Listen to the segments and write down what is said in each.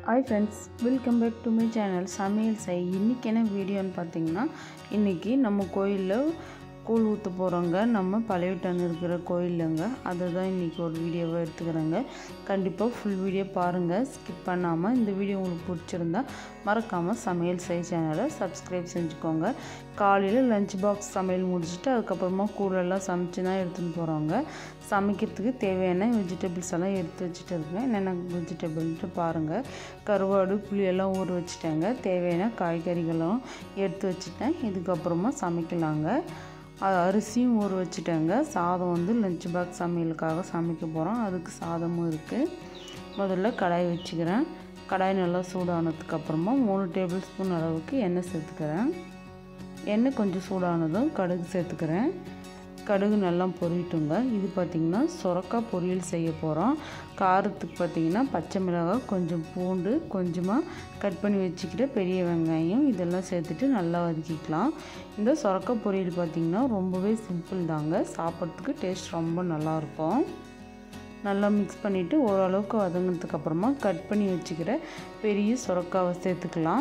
hi friends welcome back to my channel சமையல் செய் இன்றைக்கி என்ன வீடியோன்னு பார்த்தீங்கன்னா இன்றைக்கி நம்ம கோயிலில் கூழ் ஊற்ற போகிறோங்க நம்ம பழையட்டான் இருக்கிற கோயிலுங்க அதை தான் இன்றைக்கி ஒரு வீடியோவாக எடுத்துக்கிறேங்க கண்டிப்பாக ஃபுல் வீடியோ பாருங்கள் ஸ்கிப் பண்ணாமல் இந்த வீடியோ உங்களுக்கு பிடிச்சிருந்தா மறக்காமல் சமையல் செய் சேனலை சப்ஸ்கிரைப் செஞ்சுக்கோங்க காலையில் லஞ்ச் பாக்ஸ் சமையல் முடிச்சுட்டு அதுக்கப்புறமா கூழெல்லாம் சமைச்சு தான் எடுத்துன்னு போகிறோங்க சமைக்கிறதுக்கு தேவையான வெஜிடபிள்ஸ் எல்லாம் எடுத்து வச்சுட்டு இருக்கேன் என்னென்ன வெஜிடபிள்ன்ட்டு பாருங்கள் கருவாடு புளியெல்லாம் ஊற வச்சுட்டேங்க தேவையான காய்கறிகளும் எடுத்து வச்சுட்டேன் இதுக்கப்புறமா சமைக்கலாங்க அ- அரிசியும் ஊற வச்சுட்டேங்க சாதம் வந்து லஞ்ச் பாக்ஸ் சமையலுக்காக சமைக்க போகிறோம் அதுக்கு சாதமும் இருக்குது முதல்ல கடாய் வச்சுக்கிறேன் கடாய் நல்லா சூடானதுக்கப்புறமா மூணு டேபிள் ஸ்பூன் அளவுக்கு எண்ணெய் சேர்த்துக்கிறேன் எண்ணெய் கொஞ்சம் சூடானதும் கடுகு சேர்த்துக்கிறேன் கடுகு நல்லா பொரியட்டுங்க இது பார்த்திங்கன்னா சொரக்காய் பொரியல் செய்ய போகிறோம் காரத்துக்கு பார்த்திங்கன்னா பச்சை மிளகாய் கொஞ்சம் பூண்டு கொஞ்சமாக கட் பண்ணி வச்சுக்கிட்ட பெரிய வெங்காயம் இதெல்லாம் சேர்த்துட்டு நல்லா வதக்கிக்கலாம் இந்த சொரக்காய் பொரியல் பார்த்திங்கன்னா ரொம்பவே சிம்பிள் தாங்க சாப்பிட்றதுக்கு டேஸ்ட் ரொம்ப நல்லாயிருக்கும் நல்லா மிக்ஸ் பண்ணிவிட்டு ஓரளவுக்கு வதங்கினதுக்கு அப்புறமா கட் பண்ணி வச்சுக்கிற பெரிய சுரக்காவை சேர்த்துக்கலாம்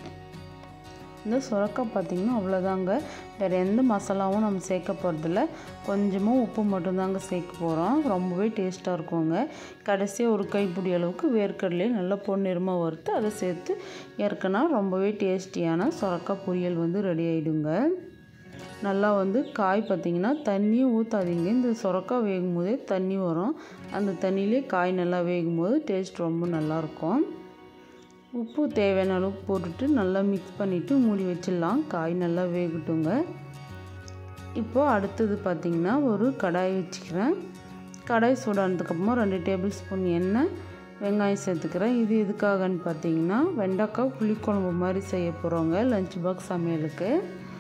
இந்த சுரக்காய் பார்த்திங்கன்னா அவ்வளோதாங்க வேறு எந்த மசாலாவும் நம்ம சேர்க்க போகிறதில்ல கொஞ்சமாக உப்பு மட்டும்தாங்க சேர்க்க போகிறோம் ரொம்பவே டேஸ்ட்டாக இருக்குங்க கடைசியாக ஒரு கைப்பிடி அளவுக்கு வேர்க்கடலையே நல்லா பொன்னிறமாக வறுத்து அதை சேர்த்து இறக்குனா ரொம்பவே டேஸ்டியான சுரக்காய் பொரியல் வந்து ரெடி ஆகிடுங்க நல்லா வந்து காய் பார்த்திங்கன்னா தண்ணியும் ஊற்றாதீங்க இந்த சுரக்காய் வேகும் போதே தண்ணி வரும் அந்த தண்ணியிலே காய் நல்லா வேகும் போது டேஸ்ட் ரொம்ப நல்லாயிருக்கும் உப்பு தேவையான அளவுக்கு போட்டுட்டு நல்லா மிக்ஸ் பண்ணிவிட்டு மூடி வச்சிடலாம் காய் நல்லா வேகட்டுங்க இப்போ அடுத்தது பார்த்திங்கன்னா ஒரு கடாய் வச்சுக்கிறேன் கடாய் சூடானதுக்கப்புறமா ரெண்டு டேபிள் ஸ்பூன் எண்ணெய் வெங்காயம் சேர்த்துக்கிறேன் இது எதுக்காகன்னு பார்த்தீங்கன்னா வெண்டைக்காய் புளிக்குழம்பு மாதிரி செய்ய போகிறோங்க லஞ்ச் பாக்ஸ் சமையலுக்கு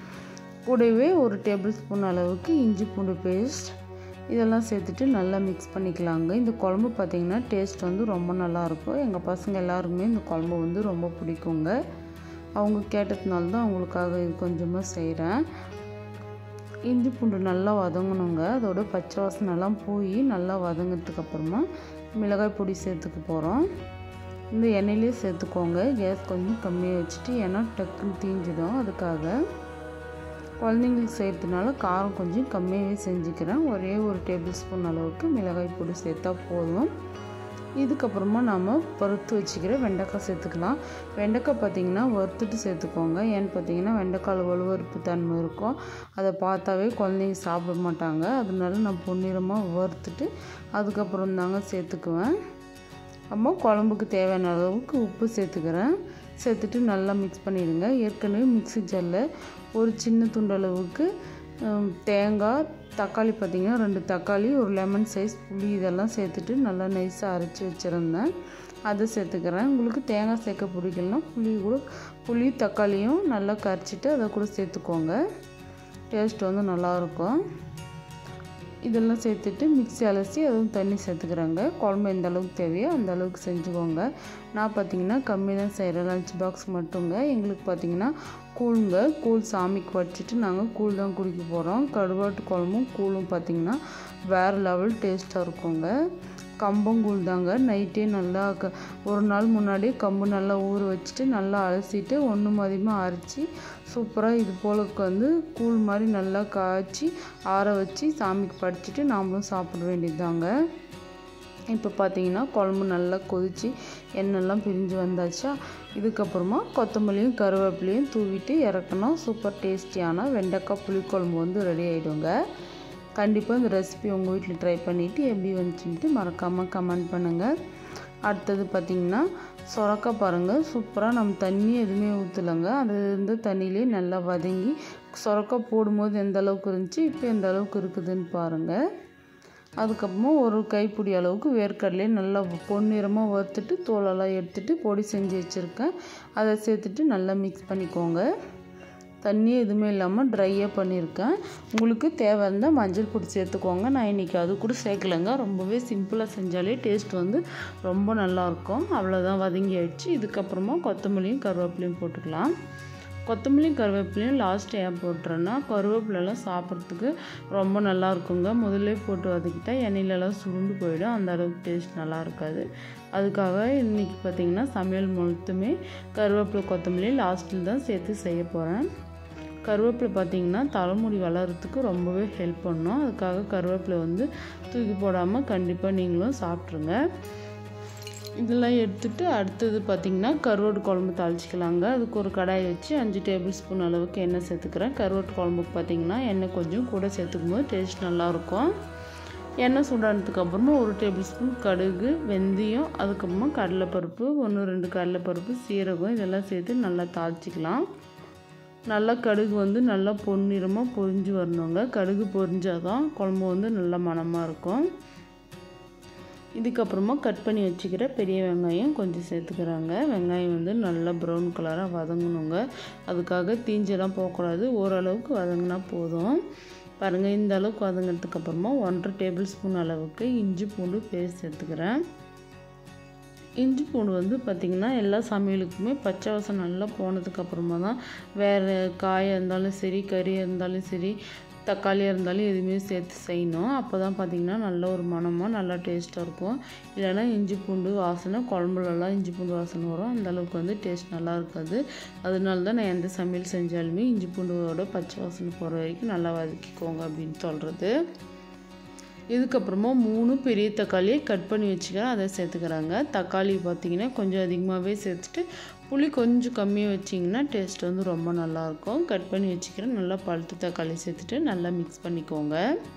கூடவே ஒரு டேபிள் ஸ்பூன் அளவுக்கு இஞ்சி பூண்டு பேஸ்ட் இதெல்லாம் சேர்த்துட்டு நல்லா மிக்ஸ் பண்ணிக்கலாங்க இந்த குழம்பு பார்த்திங்கன்னா டேஸ்ட் வந்து ரொம்ப நல்லாயிருக்கும் எங்கள் பசங்க எல்லாருக்குமே இந்த குழம்பு வந்து ரொம்ப பிடிக்குங்க அவங்க கேட்டதுனால தான் அவங்களுக்காக இது கொஞ்சமாக செய்கிறேன் இஞ்சி பூண்டு நல்லா வதங்கணுங்க அதோட பச்சை வாசனைலாம் போய் நல்லா வதங்கினதுக்கு அப்புறமா மிளகாய் பொடி சேர்த்துக்க போகிறோம் இந்த எண்ணெயிலே சேர்த்துக்கோங்க கேஸ் கொஞ்சம் கம்மியாக வச்சுட்டு ஏன்னா டக்குன்னு தீஞ்சிடும் அதுக்காக குழந்தைங்களுக்கு செய்கிறதுனால காரம் கொஞ்சம் கம்மியாகவே செஞ்சுக்கிறேன் ஒரே ஒரு டேபிள் ஸ்பூன் அளவுக்கு மிளகாய் பொடி சேர்த்தா போதும் இதுக்கப்புறமா நம்ம பருத்து வச்சுக்கிற வெண்டைக்காய் சேர்த்துக்கலாம் வெண்டைக்காய் பார்த்திங்கன்னா வறுத்துட்டு சேர்த்துக்கோங்க ஏன்னு பார்த்தீங்கன்னா வெண்டைக்காய் வலுவறுப்பு தன்மை இருக்கும் அதை பார்த்தாவே குழந்தைங்க சாப்பிட மாட்டாங்க அதனால நான் பொன்னிறமாக வறுத்துட்டு அதுக்கப்புறம் தாங்க சேர்த்துக்குவேன் அம்மா குழம்புக்கு தேவையான அளவுக்கு உப்பு சேர்த்துக்கிறேன் சேர்த்துட்டு நல்லா மிக்ஸ் பண்ணிடுங்க ஏற்கனவே மிக்ஸி ஜாரில் ஒரு சின்ன துண்டு அளவுக்கு ஹம், தேங்காய் தக்காளி பார்த்திங்கன்னா ரெண்டு தக்காளி ஒரு லெமன் சைஸ் புளி இதெல்லாம் சேர்த்துட்டு நல்லா நைஸாக அரைச்சி வச்சுருந்தேன் அதை சேர்த்துக்கிறேன் உங்களுக்கு தேங்காய் சேர்க்க பிடிக்கலனா புளி கூட புளி தக்காளியும் நல்லா கரைச்சிட்டு அதை கூட சேர்த்துக்கோங்க டேஸ்ட் வந்து நல்லாயிருக்கும் இதெல்லாம் சேர்த்துட்டு மிக்ஸி அலசி அதுவும் தண்ணி சேர்த்துக்கிறாங்க குழம்பு எந்த அளவுக்கு தேவையோ அந்த அளவுக்கு செஞ்சுக்கோங்க நான் பார்த்தீங்கன்னா கம்மி தான் செய்கிறேன் லஞ்ச் பாக்ஸ் மட்டுங்க எங்களுக்கு பார்த்தீங்கன்னா கூழுங்க கூழ் சாமிக்கு வச்சுட்டு நாங்கள் கூழ் தான் குடிக்க போகிறோம் கருவாட்டு குழம்பும் கூழும் பார்த்திங்கன்னா வேறு லெவல் டேஸ்ட்டாக இருக்குங்க கம்பங்கூழ் தாங்க நைட்டே நல்லா க ஒரு நாள் முன்னாடியே கம்பு நல்லா ஊற வச்சுட்டு நல்லா அலசிட்டு ஒன்று மதியமாக அரைச்சி சூப்பராக இது போல் வந்து கூழ் மாதிரி நல்லா காய்ச்சி ஆற வச்சு சாமிக்கு படைச்சிட்டு நாமளும் சாப்பிட வேண்டியதுதாங்க இப்போ பார்த்தீங்கன்னா குழம்பு நல்லா கொதித்து எண்ணெய்லாம் பிரிஞ்சு வந்தாச்சா இதுக்கப்புறமா கொத்தமல்லியும் கருவேப்பிலையும் தூவிட்டு இறக்கணும் சூப்பர் டேஸ்டியான வெண்டைக்காய் புளிக்குழம்பு வந்து ரெடி ஆகிடுங்க கண்டிப்பாக இந்த ரெசிபி உங்கள் வீட்டில் ட்ரை பண்ணிவிட்டு எப்படி வந்துச்சுன்ட்டு மறக்காமல் கமெண்ட் பண்ணுங்கள் அடுத்தது பார்த்திங்கன்னா சொரக்காய் பாருங்கள் சூப்பராக நம்ம தண்ணி எதுவுமே ஊற்றலைங்க அது இருந்த தண்ணியிலே நல்லா வதங்கி சொரக்காய் போடும்போது எந்த அளவுக்கு இருந்துச்சு இப்போ எந்த அளவுக்கு இருக்குதுன்னு பாருங்கள் அதுக்கப்புறமா ஒரு கைப்பிடி அளவுக்கு வேர்க்கடலையே நல்லா பொன்னிறமாக வறுத்துட்டு தோலெல்லாம் எடுத்துட்டு பொடி செஞ்சு வச்சுருக்கேன் அதை சேர்த்துட்டு நல்லா மிக்ஸ் பண்ணிக்கோங்க தண்ணி எதுவுமே இல்லாமல் ட்ரையாக பண்ணியிருக்கேன் உங்களுக்கு தேவை இருந்தால் மஞ்சள் பொடி சேர்த்துக்கோங்க நான் இன்றைக்கி அது கூட சேர்க்கலைங்க ரொம்பவே சிம்பிளாக செஞ்சாலே டேஸ்ட் வந்து ரொம்ப நல்லாயிருக்கும் அவ்வளோதான் வதங்கி ஆயிடுச்சு இதுக்கப்புறமா கொத்தமல்லியும் கருவேப்பிலையும் போட்டுக்கலாம் கொத்தமல்லி கருவேப்பிலையும் லாஸ்ட் ஏன் போட்டுறேன்னா கருவேப்பிலெல்லாம் சாப்பிட்றதுக்கு ரொம்ப நல்லா இருக்குங்க முதல்ல போட்டு வதக்கிட்டா எண்ணெயிலலாம் சுருண்டு போயிடும் அந்த அளவுக்கு டேஸ்ட் நல்லா இருக்காது அதுக்காக இன்றைக்கி பார்த்திங்கன்னா சமையல் முழுத்துமே கருவேப்பிலை கொத்தமல்லி லாஸ்ட்டில் தான் சேர்த்து செய்ய போகிறேன் கருவேப்பிலை பார்த்திங்கன்னா தலைமுடி வளர்கிறதுக்கு ரொம்பவே ஹெல்ப் பண்ணும் அதுக்காக கருவேப்பிலை வந்து தூக்கி போடாமல் கண்டிப்பாக நீங்களும் சாப்பிட்ருங்க இதெல்லாம் எடுத்துகிட்டு அடுத்தது பார்த்திங்கன்னா கருவாட்டு குழம்பு தாளிச்சிக்கலாங்க அதுக்கு ஒரு கடாய் வச்சு அஞ்சு டேபிள் ஸ்பூன் அளவுக்கு எண்ணெய் சேர்த்துக்கிறேன் கருவாட்டு குழம்புக்கு பார்த்திங்கன்னா எண்ணெய் கொஞ்சம் கூட சேர்த்துக்கும் போது டேஸ்ட் நல்லாயிருக்கும் எண்ணெய் சூடானதுக்கு அப்புறமா ஒரு டேபிள் ஸ்பூன் கடுகு வெந்தயம் அதுக்கப்புறமா கடலைப்பருப்பு ஒன்று ரெண்டு கடலைப்பருப்பு சீரகம் இதெல்லாம் சேர்த்து நல்லா தாளிச்சிக்கலாம் நல்லா கடுகு வந்து நல்லா பொன்னிறமாக பொரிஞ்சு வரணுங்க கடுகு பொரிஞ்சால் தான் குழம்பு வந்து நல்லா மணமாக இருக்கும் இதுக்கப்புறமா கட் பண்ணி வச்சுக்கிற பெரிய வெங்காயம் கொஞ்சம் சேர்த்துக்கிறாங்க வெங்காயம் வந்து நல்லா ப்ரௌன் கலராக வதங்கணுங்க அதுக்காக தீஞ்செல்லாம் போகக்கூடாது ஓரளவுக்கு வதங்கினா போதும் பாருங்கள் இந்த அளவுக்கு வதங்கினதுக்கு அப்புறமா ஒன்றரை டேபிள் ஸ்பூன் அளவுக்கு இஞ்சி பூண்டு பேஸ்ட் எடுத்துக்கிறேன் இஞ்சி பூண்டு வந்து பார்த்திங்கன்னா எல்லா சமையலுக்குமே பச்சை வாசம் நல்லா போனதுக்கப்புறமா தான் வேறு காயாக இருந்தாலும் சரி கறியாக இருந்தாலும் சரி தக்காளியாக இருந்தாலும் எதுவுமே சேர்த்து செய்யணும் அப்போ தான் பார்த்திங்கன்னா நல்ல ஒரு மனமாக நல்லா டேஸ்ட்டாக இருக்கும் இல்லைனா இஞ்சி பூண்டு வாசனை குழம்புலலாம் இஞ்சி பூண்டு வாசனை வரும் அந்தளவுக்கு வந்து டேஸ்ட் நல்லா இருக்காது அதனால தான் நான் எந்த சமையல் செஞ்சாலுமே இஞ்சி பூண்டோட பச்சை வாசனை போகிற வரைக்கும் நல்லா வதக்கிக்கோங்க அப்படின்னு சொல்கிறது இதுக்கப்புறமா மூணு பெரிய தக்காளியை கட் பண்ணி வச்சுக்கிறேன் அதை சேர்த்துக்கிறாங்க தக்காளி பார்த்திங்கன்னா கொஞ்சம் அதிகமாகவே சேர்த்துட்டு புளி கொஞ்சம் கம்மியாக வச்சிங்கன்னா டேஸ்ட் வந்து ரொம்ப நல்லாயிருக்கும் கட் பண்ணி வச்சுக்கிறேன் நல்லா பழுத்து தக்காளி சேர்த்துட்டு நல்லா மிக்ஸ் பண்ணிக்கோங்க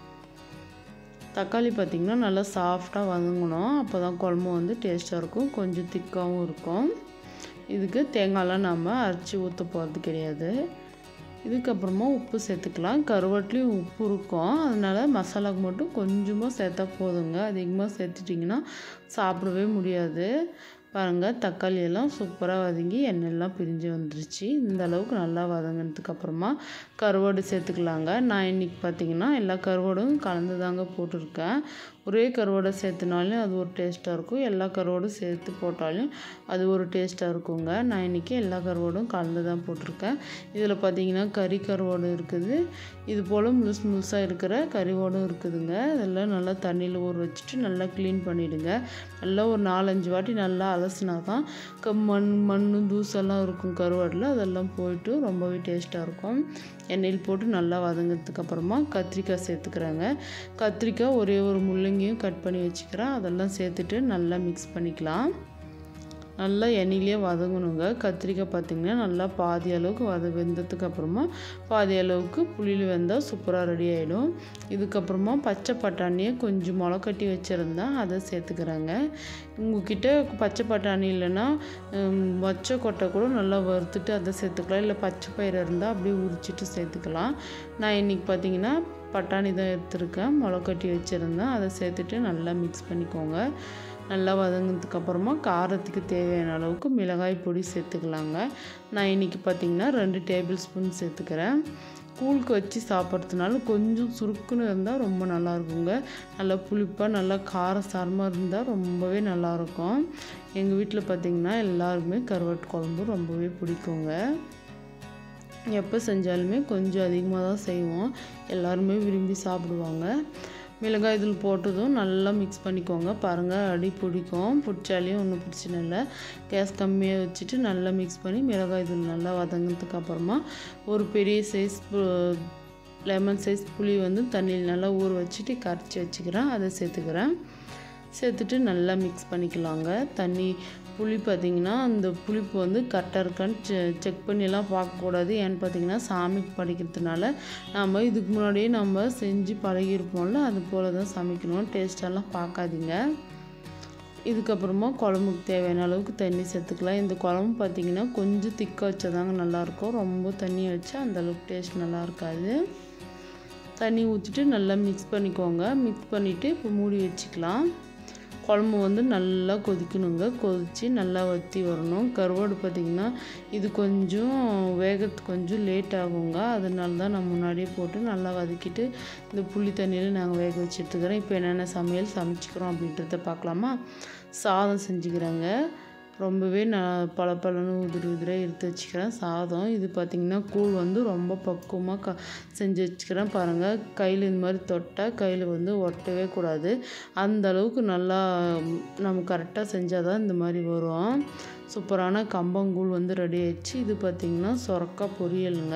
தக்காளி பார்த்திங்கன்னா நல்லா சாஃப்டாக வதங்கணும் அப்போ தான் குழம்பு வந்து டேஸ்ட்டாக இருக்கும் கொஞ்சம் திக்காகவும் இருக்கும் இதுக்கு தேங்காயெலாம் நம்ம அரைச்சி ஊற்ற போகிறது கிடையாது இதுக்கப்புறமா உப்பு சேர்த்துக்கலாம் கருவாட்டிலையும் உப்பு இருக்கும் அதனால் மசாலாவுக்கு மட்டும் கொஞ்சமாக சேர்த்தா போதுங்க அதிகமாக சேர்த்துட்டிங்கன்னா சாப்பிடவே முடியாது பாருங்கள் தக்காளி எல்லாம் சூப்பராக வதங்கி எண்ணெயெல்லாம் பிரிஞ்சு வந்துருச்சு இந்த அளவுக்கு நல்லா வதங்கினதுக்கு அப்புறமா கருவாடு சேர்த்துக்கலாங்க நான் இன்றைக்கி பார்த்திங்கன்னா எல்லா கருவாடும் கலந்து தாங்க போட்டிருக்கேன் ஒரே கருவாடை சேர்த்துனாலும் அது ஒரு டேஸ்ட்டாக இருக்கும் எல்லா கருவாடும் சேர்த்து போட்டாலும் அது ஒரு டேஸ்ட்டாக இருக்குங்க நான் இன்றைக்கி எல்லா கருவாடும் கலந்து தான் போட்டிருக்கேன் இதில் பார்த்திங்கன்னா கறி கருவாடு இருக்குது இது போல் முழுசு முழுசாக இருக்கிற கறிவோடும் இருக்குதுங்க இதெல்லாம் நல்லா தண்ணியில் ஊற வச்சுட்டு நல்லா க்ளீன் பண்ணிவிடுங்க நல்லா ஒரு நாலஞ்சு வாட்டி நல்லா அலசினா தான் க மண் மண் தூசெல்லாம் இருக்கும் கருவாடில் அதெல்லாம் போயிட்டு ரொம்பவே டேஸ்ட்டாக இருக்கும் எண்ணெயில் போட்டு நல்லா வதங்கிறதுக்கு அப்புறமா கத்திரிக்காய் சேர்த்துக்கிறாங்க கத்திரிக்காய் ஒரே ஒரு முள்ளங்கியும் கட் பண்ணி வச்சுக்கிறேன் அதெல்லாம் சேர்த்துட்டு நல்லா மிக்ஸ் பண்ணிக்கலாம் நல்லா எண்ணெயிலே வதங்கணுங்க கத்திரிக்காய் பார்த்திங்கன்னா நல்லா பாதி அளவுக்கு வத வெந்ததுக்கு அப்புறமா பாதி அளவுக்கு புளியில் வெந்தால் சூப்பராக ரெடி ஆகிடும் இதுக்கப்புறமா பச்சை பட்டாணியை கொஞ்சம் முளை கட்டி வச்சுருந்தேன் அதை சேர்த்துக்கிறேங்க உங்ககிட்ட பச்சை பட்டாணி இல்லைன்னா மொச்சை கொட்டை கூட நல்லா வறுத்துட்டு அதை சேர்த்துக்கலாம் இல்லை பச்சை பயிர் இருந்தால் அப்படியே உரிச்சிட்டு சேர்த்துக்கலாம் நான் இன்றைக்கி பார்த்திங்கன்னா பட்டாணி தான் எடுத்துருக்கேன் முளை கட்டி வச்சுருந்தேன் அதை சேர்த்துட்டு நல்லா மிக்ஸ் பண்ணிக்கோங்க நல்லா வதங்கினதுக்கு அப்புறமா காரத்துக்கு தேவையான அளவுக்கு மிளகாய் பொடி சேர்த்துக்கலாங்க நான் இன்றைக்கி பார்த்திங்கன்னா ரெண்டு டேபிள் ஸ்பூன் சேர்த்துக்கிறேன் கூழுக்கு வச்சு சாப்பிட்றதுனால கொஞ்சம் சுருக்குன்னு இருந்தால் ரொம்ப நல்லா இருக்குங்க நல்லா புளிப்பாக நல்லா காரசாரமாக இருந்தால் ரொம்பவே நல்லாயிருக்கும் எங்கள் வீட்டில் பார்த்திங்கன்னா எல்லாருமே கருவாட்டு குழம்பு ரொம்பவே பிடிக்குங்க எப்போ செஞ்சாலுமே கொஞ்சம் அதிகமாக தான் செய்வோம் எல்லாருமே விரும்பி சாப்பிடுவாங்க மிளகாய் தூள் போட்டதும் நல்லா மிக்ஸ் பண்ணிக்கோங்க பாருங்கள் அடி பிடிக்கும் பிடிச்சாலையும் ஒன்றும் பிரச்சனை இல்லை கேஸ் கம்மியாக வச்சுட்டு நல்லா மிக்ஸ் பண்ணி மிளகாய் தூள் நல்லா வதங்கினதுக்கு அப்புறமா ஒரு பெரிய சைஸ் லெமன் சைஸ் புளி வந்து தண்ணியில் நல்லா ஊற வச்சுட்டு கரைச்சி வச்சுக்கிறேன் அதை சேர்த்துக்கிறேன் சேர்த்துட்டு நல்லா மிக்ஸ் பண்ணிக்கலாங்க தண்ணி புளி பார்த்திங்கன்னா அந்த புளிப்பு வந்து கரெக்டாக இருக்கான்னு செ செக் பண்ணியெல்லாம் பார்க்கக்கூடாது ஏன்னு பார்த்தீங்கன்னா சாமிக்கு படிக்கிறதுனால நம்ம இதுக்கு முன்னாடியே நம்ம செஞ்சு பழகியிருப்போம்ல அது போல் தான் சமைக்கணும் டேஸ்டெல்லாம் பார்க்காதீங்க இதுக்கப்புறமா குழம்புக்கு தேவையான அளவுக்கு தண்ணி சேர்த்துக்கலாம் இந்த குழம்பு பார்த்திங்கன்னா கொஞ்சம் திக்காக வச்சாதாங்க நல்லாயிருக்கும் ரொம்ப தண்ணி வச்சா அந்தளவுக்கு டேஸ்ட் நல்லா இருக்காது தண்ணி ஊற்றிட்டு நல்லா மிக்ஸ் பண்ணிக்கோங்க மிக்ஸ் பண்ணிவிட்டு இப்போ மூடி வச்சுக்கலாம் குழம்பு வந்து நல்லா கொதிக்கணுங்க கொதித்து நல்லா வற்றி வரணும் கருவாடு பார்த்திங்கன்னா இது கொஞ்சம் வேகத்துக்கு கொஞ்சம் லேட் ஆகுங்க அதனால தான் நான் முன்னாடியே போட்டு நல்லா வதக்கிட்டு இந்த புளி தண்ணியில் நாங்கள் வேக வச்சு எடுத்துக்கிறோம் இப்போ என்னென்ன சமையல் சமைச்சிக்கிறோம் அப்படின்றத பார்க்கலாமா சாதம் செஞ்சுக்கிறேங்க ரொம்பவே நான் பல பலன்னு உதிரி உதிரியாக எடுத்து வச்சுக்கிறேன் சாதம் இது பார்த்திங்கன்னா கூழ் வந்து ரொம்ப பக்குவமாக க செஞ்சு வச்சுக்கிறேன் பாருங்கள் கையில் இந்த மாதிரி தொட்டால் கையில் வந்து ஒட்டவே கூடாது அந்த அளவுக்கு நல்லா நம்ம கரெக்டாக செஞ்சால் தான் இந்த மாதிரி வரும் சூப்பரான கம்பங்கூழ் வந்து ரெடி ஆயிடுச்சு இது பார்த்திங்கன்னா சொரக்காய் பொரியலுங்க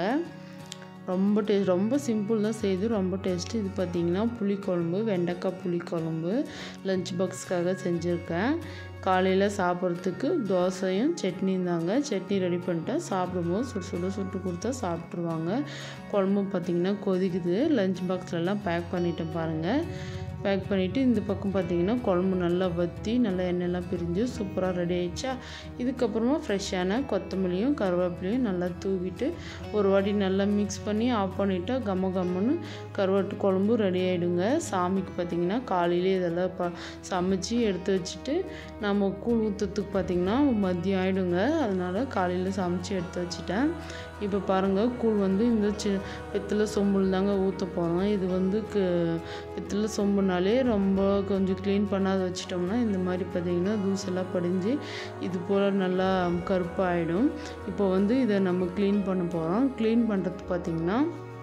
ரொம்ப டே ரொம்ப சிம்பிள் தான் செய்யுது ரொம்ப டேஸ்ட்டு இது பார்த்திங்கன்னா புளிக்குழம்பு வெண்டைக்காய் புளிக்குழம்பு லஞ்ச் பாக்ஸ்க்காக செஞ்சுருக்கேன் காலையில் சாப்பிட்றதுக்கு தோசையும் சட்னியும் தாங்க சட்னி ரெடி பண்ணிட்டேன் சாப்பிடும்போது சுடு சுடு சுட்டு கொடுத்தா சாப்பிட்ருவாங்க குழம்பும் பார்த்திங்கன்னா கொதிக்குது லஞ்ச் பாக்ஸ்லலாம் பேக் பண்ணிட்டேன் பாருங்கள் பேக் பண்ணிவிட்டு இந்த பக்கம் பார்த்திங்கன்னா குழம்பு நல்லா வற்றி நல்லா எண்ணெய்லாம் பிரிஞ்சு சூப்பராக ரெடி ஆயிடுச்சா இதுக்கப்புறமா ஃப்ரெஷ்ஷான கொத்தமல்லியும் கருவேப்பிலையும் நல்லா தூவிட்டு ஒரு வாட்டி நல்லா மிக்ஸ் பண்ணி ஆஃப் பண்ணிவிட்டா கம்ம கம்முன்னு கருவாட்டு குழம்பு ரெடி ஆகிடுங்க சாமிக்கு பார்த்திங்கன்னா காலையிலே இதெல்லாம் ப சமைச்சு எடுத்து வச்சுட்டு நம்ம கூழ் ஊற்றுறதுக்கு பார்த்திங்கன்னா மதியம் ஆகிடுங்க அதனால் காலையில் சமைச்சு எடுத்து வச்சுட்டேன் இப்போ பாருங்கள் கூழ் வந்து இந்த சி பித்தளை சொம்புல தாங்க ஊற்ற போகிறோம் இது வந்து க பித்தளை சொம்புனாலே ரொம்ப கொஞ்சம் க்ளீன் பண்ணாத வச்சிட்டோம்னா இந்த மாதிரி பார்த்திங்கன்னா தூசெல்லாம் படிஞ்சு இது போல் நல்லா கருப்பாகிடும் இப்போ வந்து இதை நம்ம க்ளீன் பண்ண போகிறோம் க்ளீன் பண்ணுறது பார்த்திங்கன்னா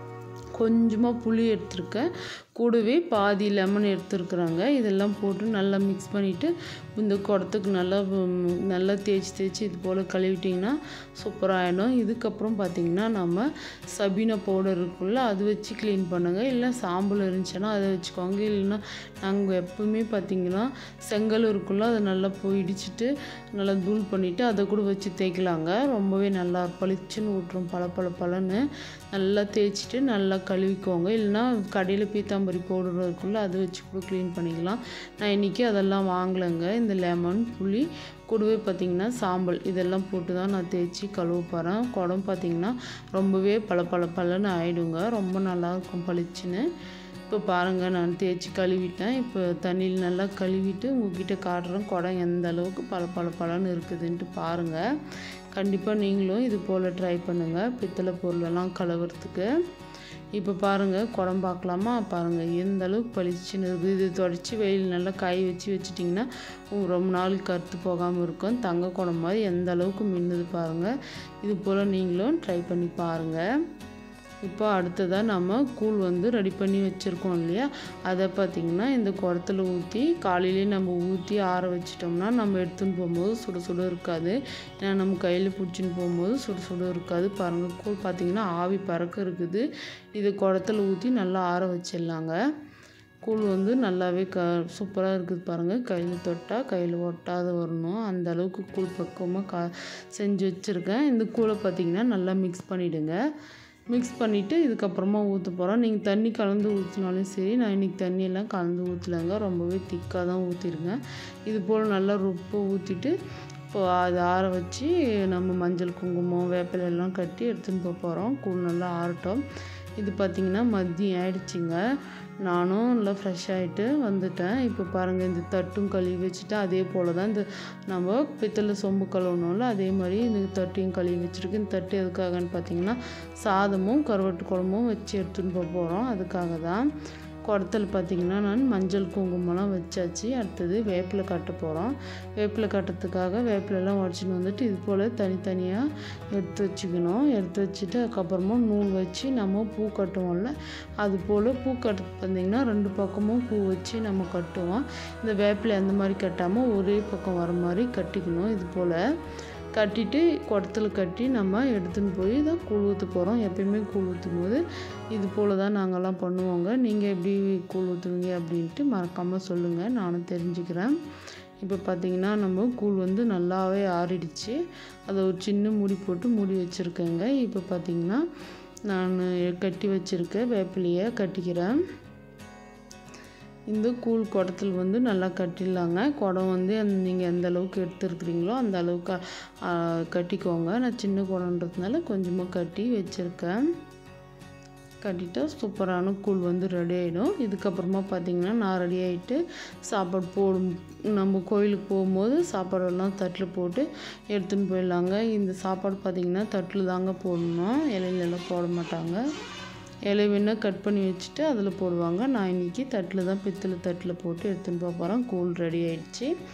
கொஞ்சமாக புளி எடுத்திருக்கேன் கூடவே பாதி லெமன் எடுத்துருக்குறாங்க இதெல்லாம் போட்டு நல்லா மிக்ஸ் பண்ணிவிட்டு இந்த குடத்துக்கு நல்லா ம், நல்லா தேய்ச்சி தேய்ச்சி இது போல் கழுவிட்டிங்கன்னா சூப்பராகிடும் இதுக்கப்புறம் பார்த்திங்கன்னா நம்ம சபீனா பவுடர் இருக்குல்ல அது வச்சு க்ளீன் பண்ணுங்கள் இல்லை சாம்பல் இருந்துச்சுன்னா அதை வச்சுக்கோங்க இல்லைன்னா நாங்கள் எப்பவுமே பார்த்திங்கன்னா செங்கல் இருக்குல்ல அதை நல்லா போய் இடிச்சிட்டு நல்லா தூள் பண்ணிவிட்டு அதை கூட வச்சு தேய்க்கலாங்க ரொம்பவே நல்லா பளிச்சுன்னு விட்ரும் பல பல பலன்னு நல்லா தேய்ச்சிட்டு நல்லா கழுவிக்கோங்க இல்லைன்னா கடையில் பீத்தாம்பரி பவுடர் இருக்குல்ல அதை வச்சு கூட க்ளீன் பண்ணிக்கலாம் நான் இன்றைக்கி அதெல்லாம் வாங்கலைங்க இந்த லெமன் புளி கூடவே பார்த்திங்கன்னா சாம்பல் இதெல்லாம் போட்டு தான் நான் தேய்ச்சி கழுவ போகிறேன் குடம் பார்த்திங்கன்னா ரொம்பவே பல பல பலன்னு ஆயிடுங்க ரொம்ப நல்லாயிருக்கும் பளிச்சுன்னு இப்போ பாருங்கள் நான் தேய்ச்சி கழுவிட்டேன் இப்போ தண்ணியில் நல்லா கழுவிட்டு உங்ககிட்ட காட்டுறேன் குடம் எந்த அளவுக்கு பல பல பலன்னு இருக்குதுன்ட்டு பாருங்கள் கண்டிப்பாக நீங்களும் இது போல் ட்ரை பண்ணுங்கள் பித்தளை பொருளெல்லாம் கழுவுறதுக்கு இப்போ பாருங்கள் குடம் பார்க்கலாமா பாருங்கள் எந்த அளவுக்கு பளிச்சுன்னு இருக்குது இது தொடச்சி வெயில் நல்லா காய வச்சு வச்சிட்டிங்கன்னா உ- ரொம்ப நாள் கருத்து போகாமல் இருக்கும் தங்க குடம் மாதிரி எந்த அளவுக்கு மின்னுது பாருங்கள் இது போல் நீங்களும் ட்ரை பண்ணி பாருங்கள் இப்போ அடுத்ததாக நம்ம கூழ் வந்து ரெடி பண்ணி வச்சுருக்கோம் இல்லையா அதை பார்த்திங்கன்னா இந்த குடத்துல ஊற்றி காலையிலேயே நம்ம ஊற்றி ஆற வச்சிட்டோம்னா நம்ம எடுத்துன்னு போகும்போது சுட சுட இருக்காது ஏன்னா நம்ம கையில் பிடிச்சின்னு போகும்போது சுட சுட இருக்காது பாருங்கள் கூழ் பார்த்திங்கன்னா ஆவி பறக்க இருக்குது இது குடத்துல ஊற்றி நல்லா ஆற வச்சிடலாங்க கூழ் வந்து நல்லாவே க சூப்பராக இருக்குது பாருங்கள் கையில் தொட்டால் கையில் ஒட்டாத வரணும் அந்த அளவுக்கு கூழ் பக்குவமாக கா செஞ்சு வச்சுருக்கேன் இந்த கூழை பார்த்திங்கன்னா நல்லா மிக்ஸ் பண்ணிவிடுங்க மிக்ஸ் பண்ணிவிட்டு இதுக்கப்புறமா ஊற்ற போகிறோம் நீங்கள் தண்ணி கலந்து ஊற்றினாலும் சரி நான் இன்றைக்கி தண்ணியெல்லாம் கலந்து ஊற்றலைங்க ரொம்பவே திக்காக தான் ஊற்றிருங்க இது போல் நல்லா ரொப்ப ஊற்றிட்டு இப்போ அதை ஆற வச்சு நம்ம மஞ்சள் குங்குமம் வேப்பிலை எல்லாம் கட்டி எடுத்துன்னு போக போகிறோம் கூழ் நல்லா ஆறட்டும் இது பார்த்திங்கன்னா மதியம் ஆயிடுச்சுங்க நானும் நல்லா ஃப்ரெஷ் ஆகிட்டு வந்துட்டேன் இப்போ பாருங்கள் இந்த தட்டும் கழுவி வச்சுட்டு அதே போல் தான் இந்த நம்ம பித்தளை சொம்பு கழுவணும்ல அதே மாதிரி இந்த தட்டையும் கழுவி வச்சுருக்கு இந்த தட்டு எதுக்காகன்னு பார்த்தீங்கன்னா சாதமும் கருவாட்டு குழம்பும் வச்சு எடுத்துன்னு போக போகிறோம் அதுக்காக தான் குடத்தில் பார்த்திங்கன்னா நான் மஞ்சள் குங்குமம்லாம் வச்சாச்சு அடுத்தது வேப்பிலை கட்ட போகிறோம் வேப்பிலை கட்டுறதுக்காக வேப்பிலெல்லாம் உடச்சின்னு வந்துட்டு இது போல் தனித்தனியாக எடுத்து வச்சுக்கணும் எடுத்து வச்சுட்டு அதுக்கப்புறமா நூல் வச்சு நம்ம பூ கட்டுவோம்ல அது போல் பூ கட்டுறது பார்த்திங்கன்னா ரெண்டு பக்கமும் பூ வச்சு நம்ம கட்டுவோம் இந்த வேப்பிலை அந்த மாதிரி கட்டாமல் ஒரே பக்கம் வர மாதிரி கட்டிக்கணும் இது போல் கட்டிட்டு குடத்துல கட்டி நம்ம எடுத்துன்னு போய் தான் கூழ் ஊற்ற போகிறோம் எப்பயுமே கூழ் ஊற்றும் போது இது போல் தான் நாங்கள்லாம் பண்ணுவோங்க நீங்கள் எப்படி கூழ் ஊற்றுவீங்க அப்படின்ட்டு மறக்காமல் சொல்லுங்கள் நானும் தெரிஞ்சுக்கிறேன் இப்போ பார்த்தீங்கன்னா நம்ம கூழ் வந்து நல்லாவே ஆறிடுச்சு அதை ஒரு சின்ன மூடி போட்டு மூடி வச்சுருக்கேங்க இப்போ பார்த்தீங்கன்னா நான் கட்டி வச்சுருக்க வேப்பிலையை கட்டிக்கிறேன் இந்த கூழ் குடத்தில் வந்து நல்லா கட்டிடலாங்க குடம் வந்து நீங்கள் எந்த அளவுக்கு எடுத்துருக்குறீங்களோ அந்த அளவுக்கு ஆ, கட்டிக்கோங்க நான் சின்ன குடன்றதுனால கொஞ்சமாக கட்டி வச்சுருக்கேன் கட்டிட்டா சூப்பரான கூழ் வந்து ரெடி ஆகிடும் இதுக்கப்புறமா பார்த்தீங்கன்னா நான் ரெடி ஆகிட்டு சாப்பாடு போடும் நம்ம கோயிலுக்கு போகும்போது சாப்பாடெல்லாம் தட்டில் போட்டு எடுத்துன்னு போயிடலாங்க இந்த சாப்பாடு பார்த்திங்கன்னா தட்டில் தாங்க போடணும் இலையிலலாம் போட மாட்டாங்க இலை வேணால் கட் பண்ணி வச்சுட்டு அதில் போடுவாங்க நான் இன்றைக்கி தட்டில் தான் பித்தளை தட்டில் போட்டு எடுத்துன்னு போக போகிறேன் கூழ் ரெடி ஆயிடுச்சு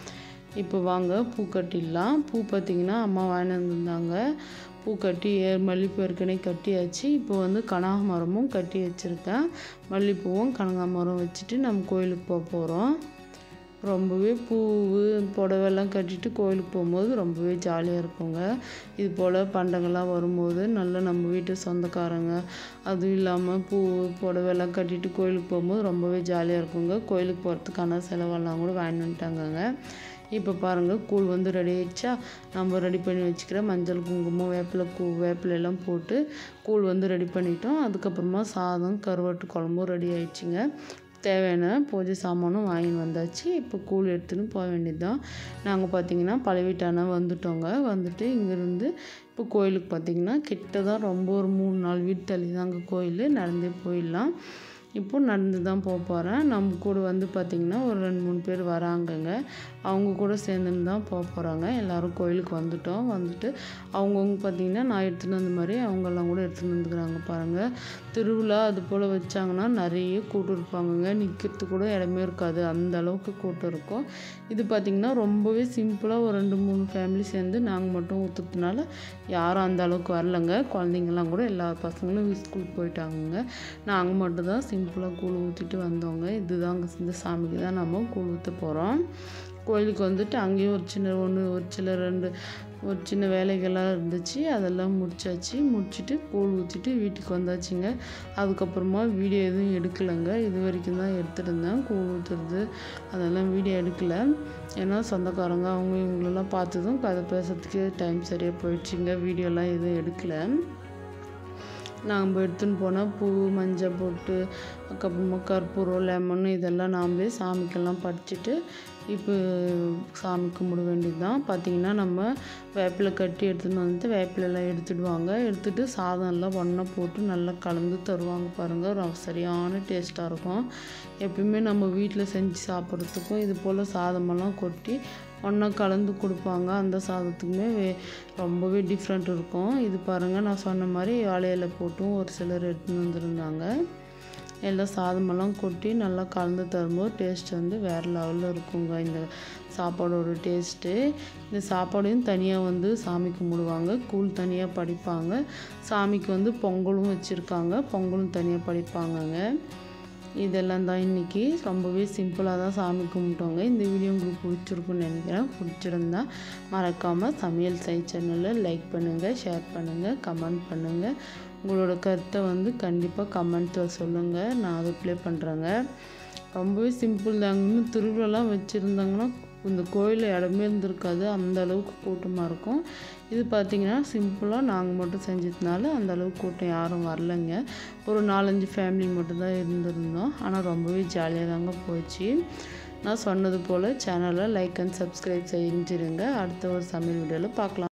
இப்போ வாங்க பூ கட்டிடலாம் பூ பார்த்திங்கன்னா அம்மா வாங்கிட்டு வந்திருந்தாங்க பூ கட்டி ஏ- மல்லிப்பூ ஏற்கனவே கட்டியாச்சு இப்போ வந்து கனகாமரமும் கட்டி வச்சுருக்கேன் மல்லிப்பூவும் கனகாமரம் வச்சுட்டு நம்ம கோயிலுக்கு போக போகிறோம் ரொம்பவே பூ புடவெல்லாம் கட்டிட்டு கோயிலுக்கு போகும்போது ரொம்பவே ஜாலியாக இருக்குங்க இது போல் பண்டங்கள்லாம் வரும்போது நல்லா நம்ம வீட்டு சொந்தக்காரங்க அதுவும் இல்லாமல் பூ புடவெல்லாம் கட்டிட்டு கோயிலுக்கு போகும்போது ரொம்பவே ஜாலியாக இருக்குங்க கோயிலுக்கு போகிறதுக்கான செலவெல்லாம் கூட வாங்கிட்டு வந்துட்டாங்கங்க இப்போ பாருங்கள் கூழ் வந்து ரெடி ஆயிடுச்சா நம்ம ரெடி பண்ணி வச்சுக்கிற மஞ்சள் குங்குமம் வேப்பிலை கூ வேப்பிலை எல்லாம் போட்டு கூழ் வந்து ரெடி பண்ணிட்டோம் அதுக்கப்புறமா சாதம் கருவாட்டு குழம்பும் ரெடி ஆயிடுச்சுங்க தேவையான பூஜை சாமானும் வாங்கின்னு வந்தாச்சு இப்போ கூழ் எடுத்துன்னு போக வேண்டியது தான் நாங்கள் பார்த்தீங்கன்னா பழவீட்டான வந்துட்டோங்க வந்துட்டு இங்கேருந்து இப்போ கோயிலுக்கு பார்த்தீங்கன்னா கிட்ட தான் ரொம்ப ஒரு மூணு நாலு வீடு தள்ளி தாங்க கோயில் நடந்தே போயிடலாம் இப்போ நடந்து தான் போக போகிறேன் நம்ம கூட வந்து பார்த்திங்கன்னா ஒரு ரெண்டு மூணு பேர் வராங்கங்க அவங்க கூட சேர்ந்துன்னு தான் போக போகிறாங்க எல்லோரும் கோயிலுக்கு வந்துட்டோம் வந்துட்டு அவங்கவுங்க பார்த்திங்கன்னா நான் எடுத்துகிட்டு வந்த மாதிரி அவங்கெல்லாம் கூட எடுத்துகிட்டு வந்துக்கிறாங்க பாருங்கள் திருவிழா அது போல் வச்சாங்கன்னா நிறைய கூட்டம் இருப்பாங்கங்க நிற்கிறதுக்கு கூட இடமே இருக்காது அந்த அளவுக்கு கூட்டம் இருக்கும் இது பார்த்திங்கன்னா ரொம்பவே சிம்பிளாக ஒரு ரெண்டு மூணு ஃபேமிலி சேர்ந்து நாங்கள் மட்டும் ஊற்றுறதுனால யாரும் அந்த அளவுக்கு வரலங்க குழந்தைங்கலாம் கூட எல்லா பசங்களும் ஸ்கூலுக்கு போயிட்டாங்கங்க நாங்கள் மட்டும் தான் சிம்பிளாக கூழ் ஊற்றிட்டு வந்தோங்க இதுதாங்க இந்த சாமிக்கு தான் நம்ம கூழ் ஊற்ற போகிறோம் கோயிலுக்கு வந்துட்டு அங்கேயும் ஒரு சின்ன ஒன்று ஒரு சில ரெண்டு ஒரு சின்ன வேலைகள்லாம் இருந்துச்சு அதெல்லாம் முடிச்சாச்சு முடிச்சுட்டு கூழ் ஊற்றிட்டு வீட்டுக்கு வந்தாச்சுங்க அதுக்கப்புறமா வீடியோ எதுவும் எடுக்கலைங்க இது வரைக்கும் தான் எடுத்துகிட்டு இருந்தேன் கூழ் ஊற்றுறது அதெல்லாம் வீடியோ எடுக்கல ஏன்னா சொந்தக்காரங்க அவங்க இவங்களெல்லாம் பார்த்ததும் கதை பேசுறதுக்கு டைம் சரியாக போயிடுச்சுங்க வீடியோலாம் எதுவும் எடுக்கலை நாம் எடுத்துன்னு போனால் பூ மஞ்சள் போட்டு அதுக்கப்புறமா கற்பூரம் லெமன் இதெல்லாம் நாமளே சாமிக்கெல்லாம் பறிச்சிட்டு இப்போ சாமி கும்பிட வேண்டியது தான் பார்த்திங்கன்னா நம்ம வேப்பிலை கட்டி எடுத்துன்னு வந்து வேப்பிலெல்லாம் எடுத்துடுவாங்க எடுத்துகிட்டு சாதம் எல்லாம் ஒன்றா போட்டு நல்லா கலந்து தருவாங்க பாருங்கள் ரொம்ப சரியான டேஸ்ட்டாக இருக்கும் எப்பயுமே நம்ம வீட்டில் செஞ்சு சாப்பிட்றதுக்கும் இது போல் சாதமெல்லாம் கொட்டி ஒன்றா கலந்து கொடுப்பாங்க அந்த சாதத்துக்குமே வே ரொம்பவே டிஃப்ரெண்ட் இருக்கும் இது பாருங்கள் நான் சொன்ன மாதிரி வாழையில போட்டும் ஒரு சிலர் எடுத்துன்னு வந்திருந்தாங்க எல்லாம் சாதமெல்லாம் கொட்டி நல்லா கலந்து தரும்போது டேஸ்ட் வந்து வேறு லெவலில் இருக்குங்க இந்த சாப்பாடோட டேஸ்ட்டு இந்த சாப்பாடையும் தனியாக வந்து சாமி கும்பிடுவாங்க கூழ் தனியாக படிப்பாங்க சாமிக்கு வந்து பொங்கலும் வச்சுருக்காங்க பொங்கலும் தனியாக படிப்பாங்கங்க இதெல்லாம் தான் இன்றைக்கி ரொம்பவே சிம்பிளாக தான் சாமி கும்பிட்டோங்க இந்த வீடியோ உங்களுக்கு பிடிச்சிருக்குன்னு நினைக்கிறேன் பிடிச்சிருந்தா மறக்காமல் சமையல் சை சேனலில் லைக் பண்ணுங்கள் ஷேர் பண்ணுங்கள் கமெண்ட் பண்ணுங்கள் உங்களோட கருத்தை வந்து கண்டிப்பாக கமெண்ட்டில் சொல்லுங்கள் நான் அதை ப்ளே பண்ணுறேங்க ரொம்பவே சிம்பிள் தாங்க இன்னும் திருவிழாலாம் வச்சுருந்தாங்கன்னா இந்த கோயிலில் இடமே இருந்திருக்காது அந்த அளவுக்கு கூட்டமாக இருக்கும் இது பார்த்திங்கன்னா சிம்பிளாக நாங்கள் மட்டும் செஞ்சதுனால அந்த அளவுக்கு கூட்டம் யாரும் வரலைங்க ஒரு நாலஞ்சு ஃபேமிலி மட்டும்தான் இருந்திருந்தோம் ஆனால் ரொம்பவே ஜாலியாக தாங்க போச்சு நான் சொன்னது போல் சேனலை லைக் அண்ட் சப்ஸ்கிரைப் செஞ்சுருங்க அடுத்த ஒரு சமையல் வீடியோவில் பார்க்கலாம்